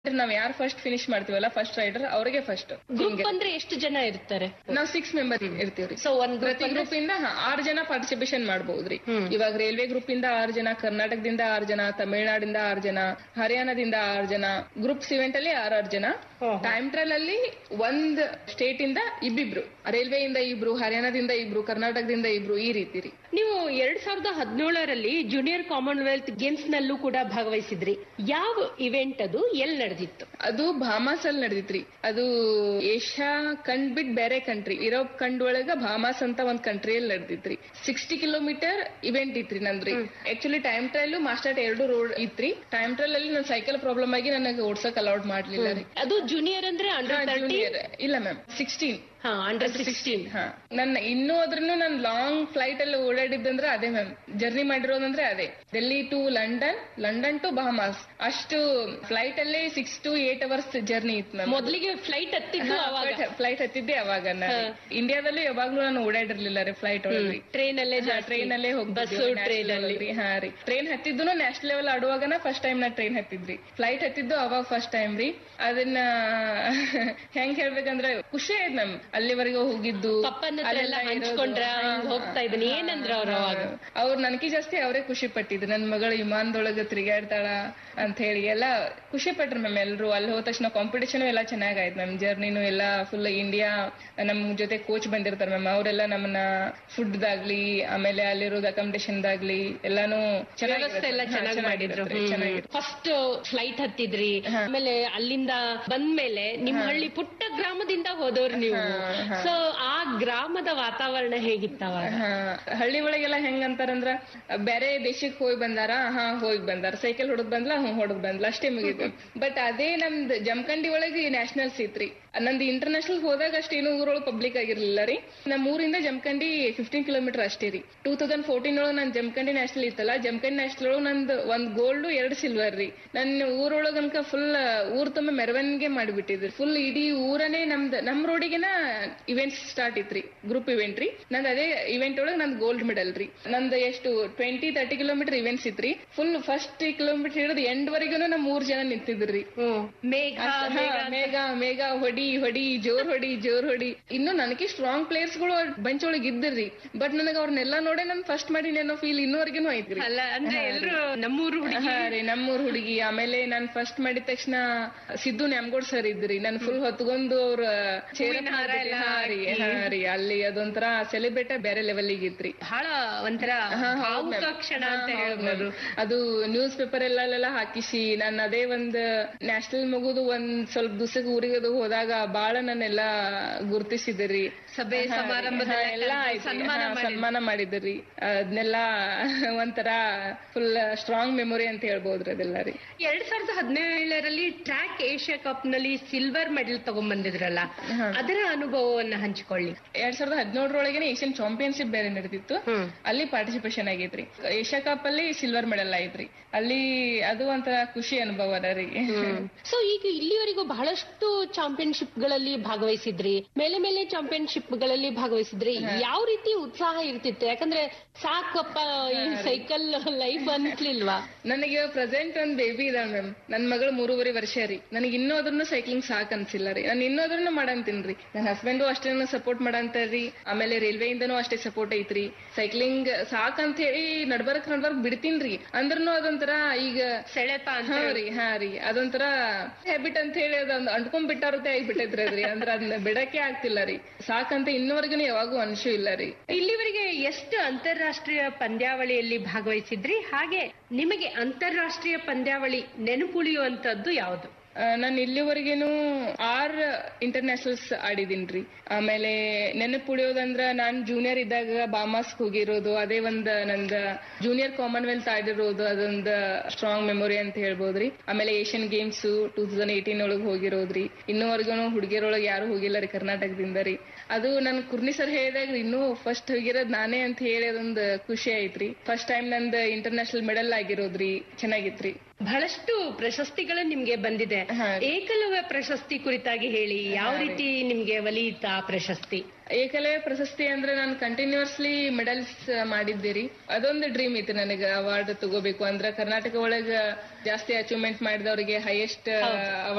ನಾವ್ ಯಾರು first finish ಮಾಡ್ತೀವಲ್ಲ ಫಸ್ಟ್ ರೈಡರ್ ಅವ್ರಿಗೆ ಫಸ್ಟ್ ಗ್ರೂಪ್ ಅಂದ್ರೆ ಎಷ್ಟು ಜನ ಇರ್ತಾರೆ ನಾವ್ ಸಿಕ್ಸ್ ಮೆಂಬರ್ ಇರ್ತೀವ್ರಿ ಸೊ ಒಂದ್ ಪ್ರತಿ ಗ್ರೂಪ್ ಗ್ರೂಪ್ ಇಂದ ಹಾ, ಆರ್ ಜನ ಪಾರ್ಟಿಸಿಪೇಷನ್ ಮಾಡಬಹುದ್ರಿ ಹ್ಮ್. ಇವಾಗ ರೈಲ್ವೆ ಗ್ರೂಪ್ ಇಂದ ಆರ್ ಜನ ಕರ್ನಾಟಕದಿಂದ ಆರ್ ಜನ ತಮಿಳುನಾಡಿಂದ ಆರ್ ಜನ ಹರಿಯಾಣದಿಂದ ಆರ್ ಜನ ಗ್ರೂಪ್ಸ್ ಇವೆಂಟ್ ಅಲ್ಲಿ ಆರ್ ಆರ್ ಜನ ಓಹೋ. ಟೈಮ್ ಟ್ರಯಲ್ ಅಲ್ಲಿ ಒಂದ್ ಸ್ಟೇಟ್ ಇಂದ ಇಬ್ಬಿಬ್ರು ರೈಲ್ವೆ ಇಂದ ಇಬ್ರು ಹರಿಯಾಣದಿಂದ ಇಬ್ರು ಕರ್ನಾಟಕದಿಂದ ಇಬ್ರು ಈ ರೀತಿ ರೀ ನೀವು ಎರಡ್ ಸಾವಿರದ ಹದಿನೇಳರಲ್ಲಿ ಜೂನಿಯರ್ ಕಾಮನ್ವೆಲ್ತ್ ಗೇಮ್ಸ್ ನಲ್ಲೂ ಕೂಡ ಭಾಗವಹಿಸಿದ್ರಿ ಯಾವ ಇವೆಂಟ್ ಅದು ಎಲ್ಲಿ ನಡೆದಿತ್ತು ಅದು ಭಾಮಾಸ್ ಅಲ್ಲಿ ನಡೆದಿತ್ರಿ ಅದು ಏಷ್ಯಾ ಕಂಡ್ ಬಿಟ್ ಬೇರೆ ಕಂಟ್ರಿ ಯುರೋಪ್ ಕಂಡ್ ಒಳಗ ಭಾಮಾಸ್ ಅಂತ ಒಂದ್ ಕಂಟ್ರಿಯಲ್ಲಿ ನಡೆದಿತ್ರಿ ಸಿಕ್ಸ್ಟಿ ಕಿಲೋಮೀಟರ್ ಇವೆಂಟ್ ಇತ್ರಿ ನಂದ್ರಿ ಆಕ್ಚುಲಿ ಟೈಮ್ ಟ್ರಯಲ್ ಮಾಸ್ಟರ್ ಎರಡು ರೋಡ್ ಇತ್ರಿ ಟೈಮ್ ಟ್ರಯಲ್ ಅಲ್ಲಿ ನನ್ ಸೈಕಲ್ ಪ್ರಾಬ್ಲಮ್ ಆಗಿ ನನಗೆ ಓಡ್ಸಕ್ ಅಲೌಡ್ ಮಾಡ್ಲಿಲ್ಲ ರೀ ಅದು ಜೂನಿಯರ್ ಅಂದ್ರೆ ಅಂಡರ್ ತರ್ಟಿ ಜೂನಿಯರ್ ಇಲ್ಲ ಮ್ಯಾಮ್ ಸಿಕ್ಸ್ಟೀನ್ ಹಾ ಅಂಡರ್ ಸಿಕ್ಸ್ಟೀನ್ ಹಾ ನನ್ನ ಇನ್ನೂ ಅದ್ರೂ ನಾನು ಲಾಂಗ್ ಫ್ಲೈಟ್ ಅಲ್ಲಿ ಓಡಾಡಿದ್ದಂದ್ರೆ ಅದೇ ಮ್ಯಾಮ್ ಜರ್ನಿ ಮಾಡಿರೋದಂದ್ರೆ ಅದೇ Delhi to London London to Bahamas ಅಷ್ಟು ಫ್ಲೈಟ್ ಅಲ್ಲೇ six to eight hours journey ಇತ್ತು ಮ್ಯಾಮ್ ಮೊದಲಿಗೆ ಫ್ಲೈಟ್ ಹತ್ತಿದ್ದು ಅವಾಗ ಫ್ಲೈಟ್ ಹತ್ತಿದ್ದೆ ಅವಾಗ ಇಂಡಿಯಾದಲ್ಲೂ ಯಾವಾಗ್ಲೂ ನಾನು ಓಡಾಡಿರ್ಲಿಲ್ಲ ರೀ ಫ್ಲೈಟ್ ಒಳಗ್ರಿ ಟ್ರೈನ್ ಅಲ್ಲೇ ಟ್ರೈನ್ ಅಲ್ಲೇ ಬಸ್ಸು ಟ್ರೈನ್ ಅಲ್ಲಿ ಹೋಗ್ತಿದ್ವಿ ಹಾ ರೀ ಟ್ರೈನ್ ಹತ್ತಿದ್ದು ನ್ಯಾಷನಲ್ ಲೆವೆಲ್ ಆಡುವಾಗನ ಫಸ್ಟ್ ಟೈಮ್ ನಾ ಟ್ರೈನ್ ಹತ್ತಿದ್ರಿ ಫ್ಲೈಟ್ ಹತ್ತಿದ್ದು ಅವಾಗ ಫಸ್ಟ್ ಟೈಮ್ ರೀ ಅದನ್ನ ಹೆಂಗ್ ಹೇಳ್ಬೇಕಂದ್ರೆ ಖುಷಿ ಆಯ್ತು ನಮ್ ಅಲ್ಲಿವರೆಗೂ ಹೋಗಿದ್ದು ಪಪ್ಪನ ಹತ್ರ ಎಲ್ಲ ಅಲ್ಲೆಲ್ಲ ಇರೋದು. ಹಂಚ್ಕೊಂಡ್ರ ಹಾ, ಹಿಂಗ್ ಹೋಗ್ತಾ ಇದ್ದೀನಿ ಏನಂದ್ರ ಅವ್ರು ಅವಾಗ ಅವ್ರು ನನ್ಕಿ ಜಾಸ್ತಿ ಅವರೇ ಖುಷಿ ಪಟ್ಟಿದ್ರು ನನ್ ಮಗಳು ವಿಮಾನದೊಳಗ ತಿರುಗಾಡ್ತಾಳ ಅಂತ ಹೇಳಿ ಎಲ್ಲ ಖುಷಿ ಪಟ್ರು ಮ್ಯಾಮ್ ಎಲ್ರು ಅಲ್ಲಿ ಹೋದ ತಕ್ಷಣ ಕಾಂಪಿಟೇಷನ್ ಎಲ್ಲ ಚೆನ್ನಾಗಾಯ್ತು ಮ್ಯಾಮ್ ಜರ್ನಿನು ಎಲ್ಲ ಫುಲ್ ಇಂಡಿಯಾ ನಮ್ ಜೊತೆ ಕೋಚ್ ಬಂದಿರ್ತಾರೆ ಮ್ಯಾಮ್ ಅವರೆಲ್ಲ ನಮ್ಮನ್ನ ಫುಡ್ ದಾಗ್ಲಿ ಆಮೇಲೆ ಅಲ್ಲಿರೋದು ಅಕಾಮಿಡೇಷನ್ ದಾಗ್ಲಿ ಎಲ್ಲಾನು ವ್ಯವಸ್ಥೆ ಎಲ್ಲ ಹಾ, ಚೆನ್ನಾಗಿ ಮಾಡಿದ್ರು ಚೆನ್ನಾಗಿರುತ್ತೆ, ಚೆನ್ನಾಗಿರುತ್ತೆ. ಫಸ್ಟ್ ಫ್ಲೈಟ್ ಹತ್ತಿದ್ರಿ ಹಾ. ಆಮೇಲೆ ಅಲ್ಲಿಂದ ಬಂದ್ಮೇಲೆ ನಿಮ್ ಹಳ್ಳಿ ಪುಟ್ಟ ಗ್ರಾಮದಿಂದ ಹೋದವ್ರು ನೀವು ಹಾ, ಹಾ. ಸೊ ಆ ಗ್ರಾಮದ ವಾತಾವರಣ ಹೇಗಿತ್ತ ಅವಾಗ ಹಾ ಹಳ್ಳಿ ಒಳಗೆಲ್ಲ ಹೆಂಗ್ ಅಂತಾರಂದ್ರ ಬೇರೆ ದೇಶಕ್ ಹೋಗಿ ಬಂದಾರ ಹಾ ಹೋಗಿ ಬಂದಾರ ಸೈಕಲ್ ಹೊಡದ್ ಬಂದ್ಲ ಹ್ಮ್ ಹೊಡದ್ ಬಂದ್ಲ ಅಷ್ಟೇ ಮುಗೀತು ಬಟ್ ಅದೇ ನಮ್ದ್ ಜಮಖಂಡಿ ಒಳಗೆ ನ್ಯಾಷನಲ್ಸ್ ಇತ್ರಿ ನಂದು ಇಂಟರ್ನ್ಯಾಷನಲ್ ಹೋದಾಗ ಅಷ್ಟೇನು ಊರೊಳಗೆ ಪಬ್ಲಿಕ್ ಆಗಿರ್ಲಿಲ್ಲ ರೀ ನಮ್ಮ ಊರಿಂದ ಜಮಖಂಡಿ ಫಿಫ್ಟೀನ್ ಕಿಲೋಮೀಟರ್ ಅಷ್ಟೇ ರೀ ಟೂ ತೌಸಂಡ್ ಫೋರ್ಟೀನ್ ಒಳಗೆ ನನ್ ಜಮಖಂಡಿ ನ್ಯಾಷನಲ್ ಇತ್ತಲ್ಲ ಜಮಖಂಡಿ ನ್ಯಾಷನಲ್ ಒಳಗೆ ನಂದು ಒಂದ್ ಗೋಲ್ಡ್ ಎರಡ್ ಸಿಲ್ವರ್ ರೀ ನನ್ನ ಊರೊಳಗ ಅನ್ಕ ಫುಲ್ ಊರ್ ತುಂಬ ಮೆರವಣಿಗೆ ಮಾಡಿಬಿಟ್ಟಿದ್ರಿ ಫುಲ್ ಇಡೀ ಊರನೇ ನಮ್ದು ನಮ್ ರೋಡಿಗೆನ ಇವೆಂಟ್ಸ್ ಸ್ಟಾರ್ಟ್ ಇತ್ರಿ ಗ್ರೂಪ್ ಇವೆಂಟ್ ರೀ ನಂದು ಅದೇ ಇವೆಂಟ್ ಒಳಗೆ ನಂದು ಗೋಲ್ಡ್ ಮೆಡಲ್ ರೀ ನಂದು ಎಷ್ಟು ಟ್ವೆಂಟಿ ತರ್ಟಿ ಕಿಲೋಮೀಟರ್ ಇವೆಂಟ್ಸ್ ಇತ್ರಿ ಫುಲ್ ಫಸ್ಟ್ ಕಿಲೋಮೀಟರ್ ಹಿಡಿದು ಎಂಡ್ ವರೆಗೂ ನಮ್ ಮೂರ್ ಜನ ನಿಂತಿದ್ರಿ ಮೇಘ ಹಾ, ಮೇಘ ಮೇಘ ಹೊಡಿ ಹೊಡಿ ಜೋರ್ ಹೊಡಿ ಜೋರ್ ಹೊಡಿ ಇನ್ನು ನನಗೆ ಸ್ಟ್ರಾಂಗ್ ಪ್ಲೇಯರ್ಸ್ ಗಳು ಬಂಚ್ ಒಳಗ್ ಇದ್ದಿರ್ರಿ ಬಟ್ ನನಗ ಅವ್ರನ್ನೆಲ್ಲ ನೋಡೇ ನನ್ ಫಸ್ಟ್ ಮಾಡಿ ಅನ್ನೋ ಫೀಲ್ ಇನ್ನೂವರೆಗೂ ಐತ್ರಿ ಅಲ್ಲ ಅಂದ್ರೆ ಎಲ್ರು ನಮ್ಮೂರು ಹುಡುಗಿ ಹಾ ರೀ ನಮ್ಮೂರ್ ಹುಡುಗಿ ಆಮೇಲೆ ನಾನ್ ಫಸ್ಟ್ ಮಾಡಿದ ತಕ್ಷಣ ಸಿದ್ದು ನ್ಯಾಮ್ಗೋಡ್ ಸರ್ ಇದ್ರಿ ನನ್ ಫುಲ್ ಹೊತ್ಕೊಂಡು ಅವ್ರ ಚೇರ್ ಹೂವಿನ ಹಾರ ಎಲ್ಲ ಹಾ ರೀ ಹಾ ರೀ ಅಲ್ಲಿ ಅದೊಂಥರ ಸೆಲೆಬ್ರೇಟ್ ಬೇರೆ ಲೆವೆಲ್ ಇತ್ರಿ ಬಹಳ ಒಂಥರ ಭಾವುಕ ಕ್ಷಣ ಅಂತ ಹೇಳ್ಬೋದು ಅದು ನ್ಯೂಸ್ ಪೇಪರ್ ಎಲ್ಲೆಲ್ಲ ಹಾಕಿಸಿ ನಾನು ಅದೇ ಒಂದ್ ನ್ಯಾಷನಲ್ ಮಗುದು ಒಂದ್ ಸ್ವಲ್ಪ ದಿವಸಕ್ಕೆ ಊರಿಗೆ ಅದು ಹೋದಾಗ ಬಾಳ ನನ್ನೆಲ್ಲ ಗುರ್ತಿಸಿದ್ರಿ ಸಭೆ ಸಮಾರಂಭದೆಲ್ಲ ಎಲ್ಲ ಕರ್ದು ಆಯ್ತು. ಸನ್ಮಾನ ಹಾ, ಮಾಡಿದ್ರು. ಸನ್ಮಾನ ಮಾಡಿದ್ರಿ ಅದನ್ನೆಲ್ಲ ಒಂಥರ ಫುಲ್ ಸ್ಟ್ರಾಂಗ್ ಮೆಮೊರಿ ಅಂತ ಹೇಳ್ಬೋದ್ರಿ ಅದೆಲ್ಲ ರೀ ಎರಡ್ ಸಾವಿರದ ಹದಿನೇಳರಲ್ಲಿ ಟ್ರ್ಯಾಕ್ ಏಷ್ಯಾ ಕಪ್ ನಲ್ಲಿ ಸಿಲ್ವರ್ ಮೆಡಲ್ ತಗೊಂಡ್ಬಂದಿದ್ರಲ್ಲ ಅದರ ಅನುಭವವನ್ನ ಹಂಚಿಕೊಳ್ಳಿ ಎರಡ್ ಸಾವಿರದ ಹದಿನೇಳರೊಳಗೆ ಏಷ್ಯನ್ ಚಾಂಪಿಯನ್ಶಿಪ್ ಬೇರೆ ನಡೆದಿತ್ತು ಹ್ಮ್. ಅಲ್ಲಿ ಪಾರ್ಟಿಸಿಪೇಷನ್ ಆಗೈತ್ರಿ ಏಷ್ಯಾ ಕಪ್ ಅಲ್ಲಿ ಸಿಲ್ವರ್ ಮೆಡಲ್ ಆಯ್ತ್ರಿ ಅಲ್ಲಿ ಅದು ಒಂಥರ ಖುಷಿ ಅನುಭವ ರೀ ಸೊ ಈಗ ಇಲ್ಲಿವರೆಗೂ ಬಹಳಷ್ಟು ಚಾಂಪಿಯನ್ಶಿಪ್ ಗಳಲ್ಲಿ ಭಾಗವಹಿಸಿದ್ರಿ ಮೇಲೆ ಮೇಲೆ ಚಾಂಪಿಯನ್ಶಿಪ್ ಗಳಲ್ಲಿ ಭಾಗವಹಿಸಿದ್ರಿ ಯಾವ ರೀತಿ ಉತ್ಸಾಹ ಇರ್ತಿತ್ತು ಯಾಕಂದ್ರೆ ಸಾಕಪ್ಪ ಈ ಸೈಕಲ್ ಲೈಫ್ ಅನ್ಸ್ಲಿಲ್ವಾ ನನಗೆ ಪ್ರೆಸೆಂಟ್ ಒಂದ್ ಬೇಬಿ ಇದಾಳ ಮ್ಯಾಮ್ ನನ್ ಮಗಳು ಮೂರುವರೆ ವರ್ಷ ರೀ ನನಗೆ ಇನ್ನೂ ಅದ್ರನ್ನು ಸೈಕ್ಲಿಂಗ್ ಸಾಕ್ ಅನ್ಸಿಲ್ಲ ರೀ ನಾನು ಇನ್ನೂ ಅದ್ರನ್ನು ಮಾಡಂತೀನ್ರಿ ನನ್ನ ಹಸ್ಬೆಂಡು ಅಷ್ಟೇ ಸಪೋರ್ಟ್ ಮಾಡಂತಾರ್ರಿ ಆಮೇಲೆ ರೈಲ್ವೆ ಇಂದನೂ ಅಷ್ಟೇ ಸಪೋರ್ಟ್ ಐತ್ರಿ ಸೈಕ್ಲಿಂಗ್ ಸಾಕ್ ಅಂತ ಹೇಳಿ ನಡ್ಬರ್ಕ್ ನಡ್ಬರ್ಕ್ ಬಿಡ್ತೀನ್ರಿ ಅಂದ್ರೂ ಅದೊಂಥರ ಈಗ ಸೆಳೆತ ಅಂತ ಹಾ ರೀ ಹಾ ರೀ ಅದೊಂಥರ ಹ್ಯಾಬಿಟ್ ಅಂತ ಹೇಳಿ ಅದೊಂದ್ ಅಂಟ್ಕೊಂಡ್ ಬಿಟ್ಟಾರತೆ ಆಗ್ಬಿಟ್ಟೈತ್ರಿ ಅದ್ರಿ ಅಂದ್ರ ಅದನ್ನ ಬಿಡಕ್ಕೆ ಆಗ್ತಿಲ್ಲ ರೀ ಸಾಕಂತ ಇನ್ನೂವರೆಗೂ ಯಾವಾಗೂ ಅನ್ಸೂ ಇಲ್ಲ ರೀ ಇಲ್ಲಿವರೆಗೆ ಎಷ್ಟು ಅಂತಾರಾಷ್ಟ್ರೀಯ ಪಂದ್ಯಾವಳಿಯಲ್ಲಿ ಭಾಗವಹಿಸಿದ್ರಿ ಹಾಗೆ ನಿಮಗೆ ಅಂತಾರಾಷ್ಟ್ರೀಯ ಪಂದ್ಯಾವಳಿ ನೆನಪುಳಿಯುವಂತದ್ದು ಯಾವುದು ನಾನು ಇಲ್ಲಿವರೆಗೇನು ಆರ್ ಇಂಟರ್ನ್ಯಾಷನಲ್ಸ್ ಆಡಿದೀನ್ರಿ ಆಮೇಲೆ ನೆನಪುಳಿಯೋದಂದ್ರ ನಾನ್ ಜೂನಿಯರ್ ಇದ್ದಾಗ ಬಾಮಾಸ್ ಹೋಗಿರೋದು ಅದೇ ಒಂದ್ ನಂದ ಜೂನಿಯರ್ ಕಾಮನ್ವೆಲ್ತ್ ಆಡಿರೋದು ಅದೊಂದ್ ಸ್ಟ್ರಾಂಗ್ ಮೆಮೊರಿ ಅಂತ ಹೇಳ್ಬೋದ್ರಿ ಆಮೇಲೆ Asian games two thousand eighteen ಒಳಗ್ ಹೋಗಿರೋದ್ರಿ ಇನ್ನೂವರೆಗೂ ಹುಡುಗಿಯರೊಳಗೆ ಯಾರು ಹೋಗಿಲ್ಲ ರೀ ಕರ್ನಾಟಕದಿಂದ ರೀ ಅದು ನನ್ ಕುರ್ನಿ ಸರ್ ಹೇಳಿದಾಗ ಇನ್ನೂ ಫಸ್ಟ್ ಹೋಗಿರೋದ್ ನಾನೇ ಅಂತ ಹೇಳಿ ಅದೊಂದ್ ಖುಷಿ ಐತ್ರಿ ಫಸ್ಟ್ ಟೈಮ್ ನಂದ್ ಇಂಟರ್ನ್ಯಾಷನಲ್ ಮೆಡಲ್ ಆಗಿರೋದ್ರಿ ಚೆನ್ನಾಗಿತ್ರಿ ಬಹಳಷ್ಟು ಪ್ರಶಸ್ತಿಗಳು ನಿಮ್ಗೆ ಬಂದಿದೆ ಹಾ. ಏಕಲವ್ಯ ಪ್ರಶಸ್ತಿ ಕುರಿತಾಗಿ ಹೇಳಿ ಯಾವ ರೀತಿ ನಿಮ್ಗೆ ಒಲಿಯಿತ ಆ ಪ್ರಶಸ್ತಿ ಏಕಲವ್ಯ ಪ್ರಶಸ್ತಿ ಅಂದ್ರೆ ನಾನು ಕಂಟಿನ್ಯೂಸ್ಲಿ ಮೆಡಲ್ಸ್ ಮಾಡಿದ್ದೀರಿ ಅದೊಂದು ಡ್ರೀಮ್ ಇತ್ತು ನನಗೆ ಅವಾರ್ಡ್ ತಗೋಬೇಕು ಅಂದ್ರೆ ಕರ್ನಾಟಕ ಒಳಗ ಜಾಸ್ತಿ ಅಚೀವ್ಮೆಂಟ್ ಮಾಡಿದವರಿಗೆ ಹೈಯೆಸ್ಟ್